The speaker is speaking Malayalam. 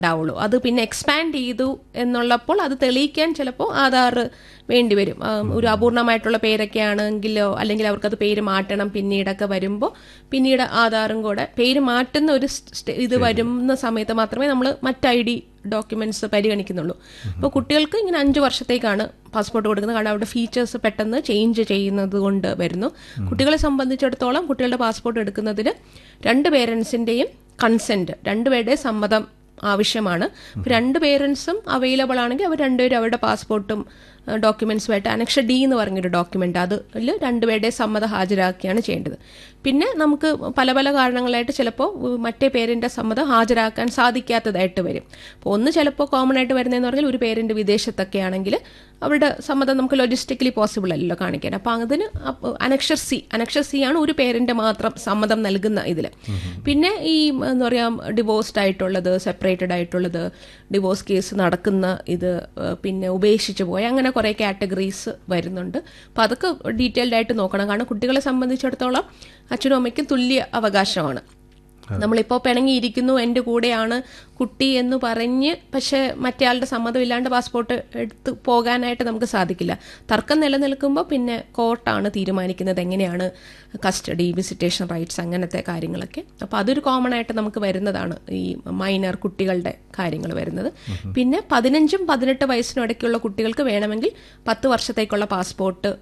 ഉണ്ടാവുള്ളൂ അത് പിന്നെ എക്സ്പാൻഡ് ചെയ്തു എന്നുള്ളപ്പോൾ അത് തെളിയിക്കാൻ ചിലപ്പോൾ ആധാർ വേണ്ടിവരും ആ, ഒരു അപൂർണമായിട്ടുള്ള പേരൊക്കെ ആണെങ്കിലോ അല്ലെങ്കിൽ അവർക്കത് പേര് മാറ്റണം പിന്നീടൊക്കെ വരുമ്പോൾ പിന്നീട് ആധാറും കൂടെ പേര് മാറ്റുന്ന ഒരു സ്റ്റ- ഇത് വരുന്ന സമയത്ത് മാത്രമേ നമ്മൾ മറ്റ് ഐ ഡി ഡോക്യുമെന്റ്സ് പരിഗണിക്കുന്നുള്ളൂ അപ്പോൾ കുട്ടികൾക്ക് ഇങ്ങനെ അഞ്ച് വർഷത്തേക്കാണ് പാസ്പോർട്ട് കൊടുക്കുന്നത് കാരണം അവരുടെ ഫീച്ചേഴ്സ് പെട്ടെന്ന് ചേഞ്ച് ചെയ്യുന്നത് കൊണ്ട് വരുന്നു കുട്ടികളെ സംബന്ധിച്ചിടത്തോളം കുട്ടികളുടെ പാസ്പോർട്ട് എടുക്കുന്നതിന് രണ്ട് പേരൻസിന്റെയും കൺസെന്റ് രണ്ടുപേരുടെയും സമ്മതം ആവശ്യമാണ് അപ്പൊ രണ്ട് പേരൻസും അവൈലബിൾ ആണെങ്കിൽ അവർ രണ്ടുപേരും അവരുടെ പാസ്പോർട്ടും ഡോക്യുമെന്റ്സുമായിട്ട് അനക്ഷ ഡി എന്ന് പറഞ്ഞൊരു ഡോക്യുമെന്റ് അതിൽ രണ്ടുപേരുടെ സമ്മതം ഹാജരാക്കുകയാണ് ചെയ്യേണ്ടത് പിന്നെ നമുക്ക് പല പല കാരണങ്ങളായിട്ട് ചിലപ്പോൾ മറ്റേ പേരിന്റെ സമ്മതം ഹാജരാക്കാൻ സാധിക്കാത്തതായിട്ട് വരും അപ്പോൾ ഒന്ന് ചിലപ്പോൾ കോമൺ ആയിട്ട് വരുന്നതെന്ന് പറഞ്ഞാൽ ഒരു പേരിന്റെ വിദേശത്തൊക്കെ ആണെങ്കിൽ അവരുടെ സമ്മതം നമുക്ക് ലോജിസ്റ്റിക്കലി പോസിബിൾ അല്ലല്ലോ കാണിക്കാൻ അപ്പോൾ അതിന് അനക്ഷർ സി അനക്ഷർ സി ആണ് ഒരു പേരിന്റെ മാത്രം സമ്മതം നൽകുന്ന ഇതിൽ പിന്നെ ഈ എന്താ പറയുക ഡിവോഴ്സ്ഡ് ആയിട്ടുള്ളത് സെപ്പറേറ്റഡ് ആയിട്ടുള്ളത് ഡിവോഴ്സ് കേസ് നടക്കുന്ന ഇത് ഏഹ്, പിന്നെ ഉപേക്ഷിച്ച് പോയ അങ്ങനെ കുറേ കാറ്റഗറീസ് വരുന്നുണ്ട് അപ്പോൾ അതൊക്കെ ഡീറ്റെയിൽഡ് ആയിട്ട് നോക്കണം കാരണം കുട്ടികളെ സംബന്ധിച്ചിടത്തോളം അച്ഛനും അമ്മയ്ക്കും തുല്യ അവകാശമാണ് നമ്മളിപ്പോൾ പിണങ്ങിയിരിക്കുന്നു എൻ്റെ കൂടെയാണ് കുട്ടി എന്ന് പറഞ്ഞ് പക്ഷെ മറ്റേയാളുടെ സമ്മതം ഇല്ലാണ്ട് പാസ്പോർട്ട് എടുത്ത് പോകാനായിട്ട് നമുക്ക് സാധിക്കില്ല തർക്കം നിലനിൽക്കുമ്പോൾ പിന്നെ കോർട്ടാണ് തീരുമാനിക്കുന്നത് എങ്ങനെയാണ് കസ്റ്റഡി വിസിറ്റേഷൻ റൈറ്റ്സ് അങ്ങനത്തെ കാര്യങ്ങളൊക്കെ അപ്പോൾ അതൊരു കോമൺ ആയിട്ട് നമുക്ക് വരുന്നതാണ് ഈ മൈനർ കുട്ടികളുടെ കാര്യങ്ങൾ വരുന്നത് പിന്നെ പതിനഞ്ചും പതിനെട്ട് വയസ്സിനും ഇടയ്ക്കുള്ള കുട്ടികൾക്ക് വേണമെങ്കിൽ പത്ത് വർഷത്തേക്കുള്ള പാസ്പോർട്ട്